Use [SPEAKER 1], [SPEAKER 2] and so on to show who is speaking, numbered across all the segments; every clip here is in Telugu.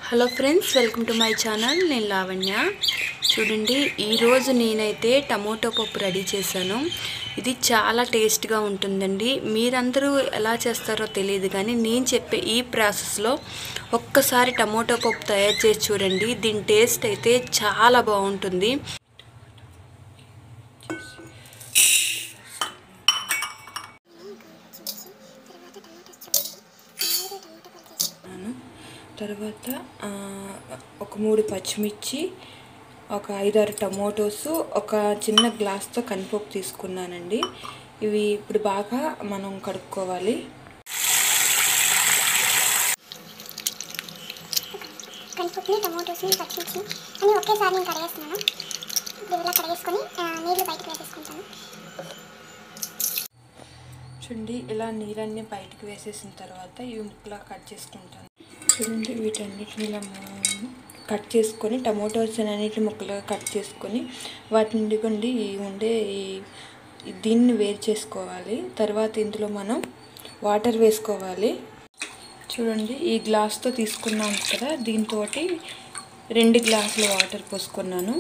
[SPEAKER 1] Hello friends welcome to my channel నేను లావణ్య చూడండి ఈరోజు నేనైతే టమోటో పప్పు రెడీ చేశాను ఇది చాలా టేస్ట్గా ఉంటుందండి మీరందరూ ఎలా చేస్తారో తెలియదు కానీ నేను చెప్పే ఈ ప్రాసెస్లో ఒక్కసారి టమోటో పప్పు తయారు చేసి చూడండి దీని టేస్ట్ అయితే చాలా బాగుంటుంది వేసుకున్నాను తర్వాత ఆ, ఒక మూడు పచ్చిమిర్చి ఒక ఐదారు టమోటోస్ ఒక చిన్న గ్లాస్తో కందిపప్పు తీసుకున్నానండి ఇవి ఇప్పుడు బాగా మనం కడుక్కోవాలి
[SPEAKER 2] కందిపప్పుని టమోటోస్ని పచ్చిమిర్చి అన్నీ ఒకేసారి నేను కడిగేస్తున్నాను ఇప్పుడు ఇలా కడిగేసుకొని ఆ, నీళ్లు బయటకు వేసేసుకుంటాను
[SPEAKER 1] చూడండి ఇలా నీళ్ళన్నీ బయటకు వేసేసిన తర్వాత ఇవి ముక్కలా కట్ చేసుకుంటాను చూడండి వీటన్నిటిని ఇలా మనం కట్ చేసుకొని టమోటోస్ అన్నిటి ముక్కలుగా కట్ చేసుకొని వాటి నుండి కొండి ఈ ఉండే ఈ ఈ దీన్ని వేరు చేసుకోవాలి తర్వాత ఇందులో మనం వాటర్ వేసుకోవాలి చూడండి ఈ గ్లాస్తో తీసుకున్నాం కదా దీంతో రెండు గ్లాసుల వాటర్ పోసుకున్నాను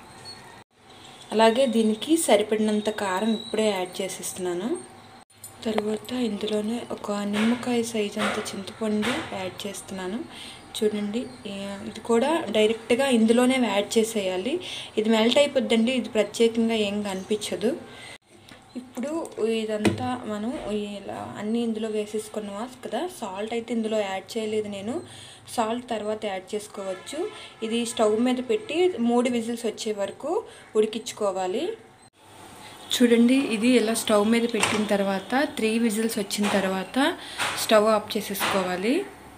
[SPEAKER 1] అలాగే దీనికి సరిపడినంత కారం ఇప్పుడే యాడ్ చేసేస్తున్నాను తర్వాత ఇందులోనే ఒక నిమ్మకాయ సైజ్ అంత చింతపండు యాడ్ చేస్తున్నాను చూడండి ఏ- ఇది కూడా డైరెక్ట్గా ఇందులోనే యాడ్ చేసేయాలి ఇది మెల్ట్ అయిపోద్దండి ఇది ప్రత్యేకంగా ఏం కనిపించదు ఇప్పుడు ఇదంతా మనం ఇలా అన్నీ ఇందులో వేసేసుకున్నామా కదా సాల్ట్ అయితే ఇందులో యాడ్ చేయలేదు నేను సాల్ట్ తర్వాత యాడ్ చేసుకోవచ్చు ఇది స్టవ్ మీద పెట్టి మూడు విజిల్స్ వచ్చే వరకు ఉడికించుకోవాలి చూడండి ఇది ఇలా స్టవ్ మీద పెట్టిన తర్వాత త్రీ విజిల్స్ వచ్చిన తర్వాత స్టవ్ ఆఫ్ చేసేసుకోవాలి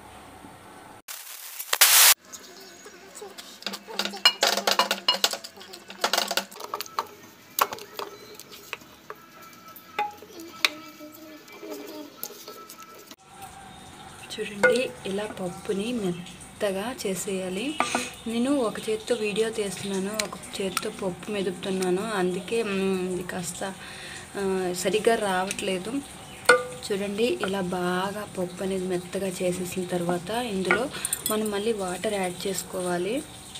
[SPEAKER 1] చూడండి ఇలా పప్పుని మెత్తగా చేసేయాలి నేను ఒక చేత్తో వీడియో తీస్తున్నాను ఒక చేత్తో పప్పు మెదుపుతున్నాను అందుకే మ్, ఇది కాస్త ఆ, సరిగ్గా రావట్లేదు చూడండి ఇలా బాగా పప్పు అనేది మెత్తగా చేసేసిన తర్వాత ఇందులో మనం మళ్ళీ వాటర్ యాడ్ చేసుకోవాలి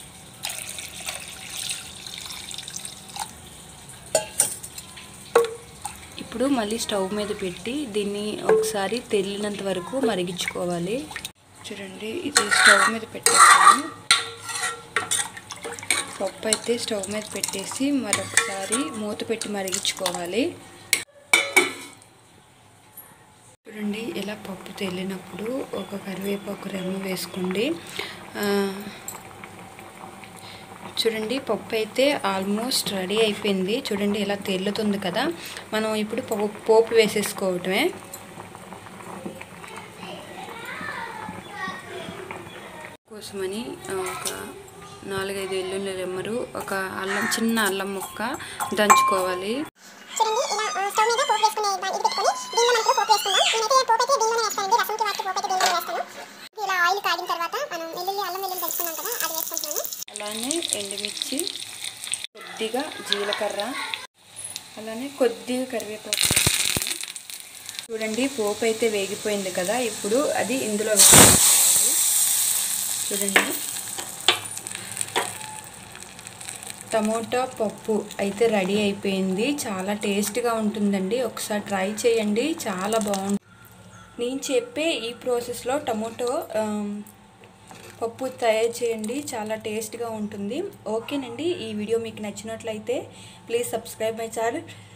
[SPEAKER 1] ఇప్పుడు మళ్ళీ స్టవ్ మీద పెట్టి దీన్ని ఒకసారి తెల్లినంత వరకు మరిగించుకోవాలి చూడండి ఇది స్టవ్ మీద పెట్టేసాను పప్పు అయితే స్టవ్ మీద పెట్టేసి మరొకసారి మూత పెట్టి మరిగించుకోవాలి చూడండి ఇలా పప్పు తెల్లినప్పుడు ఒక కరివేపాకు రెమ్మ వేసుకోండి ఆ, చూడండి పప్పు అయితే ఆల్మోస్ట్ రెడీ అయిపోయింది చూడండి ఇలా తెల్లుతుంది కదా మనం ఇప్పుడు పప్పు పోపు వేసేసుకోవటమే కోసమని ఆ, ఒక నాలుగైదు ఎల్లుల్లి రెమ్మరు ఒక అల్లం చిన్న అల్లం ముక్క దంచుకోవాలి
[SPEAKER 2] చూడండి ఇలా ఆ, స్టవ్ మీద పోపు వేసుకునే దా- ఇది పెట్టుకొని దీనిలో మనం ఇప్పుడు పోపు వేసుకుందాం నేనైతే పోపు అయితే దీనిలోనే వేస్తానండి రసంకి వాటికి పోపు అయితే దీనిలోనే వేస్తాను ఇలా ఆయిల్ కాగిన తర్వాత మనం వెల్లుల్లి అల్లం వెల్లుల్లి తెలుసుకున్నాం కదా అది వేసుకుంటున్నాను
[SPEAKER 1] అలానే ఎండుమిర్చి కొద్దిగా జీలకర్ర అలానే కొద్దిగా కరివేపాకు వేసుకున్నాను. చూడండి పోపు అయితే వేగిపోయింది కదా ఇప్పుడు అది ఇందులో వేసుకోవాలి చూడండి టమోటా పప్పు అయితే రెడీ అయిపోయింది చాలా టేస్ట్గా ఉంటుందండి ఒకసారి ట్రై చేయండి చాలా బాగుంటుంది నేను చెప్పే ఈ ప్రాసెస్లో టమోటో ఆమ్, పప్పు తయారు చేయండి చాలా టేస్ట్గా ఉంటుంది ఓకేనండి ఈ వీడియో మీకు నచ్చినట్లయితే ప్లీజ్ సబ్స్క్రైబ్ మై ఛానల్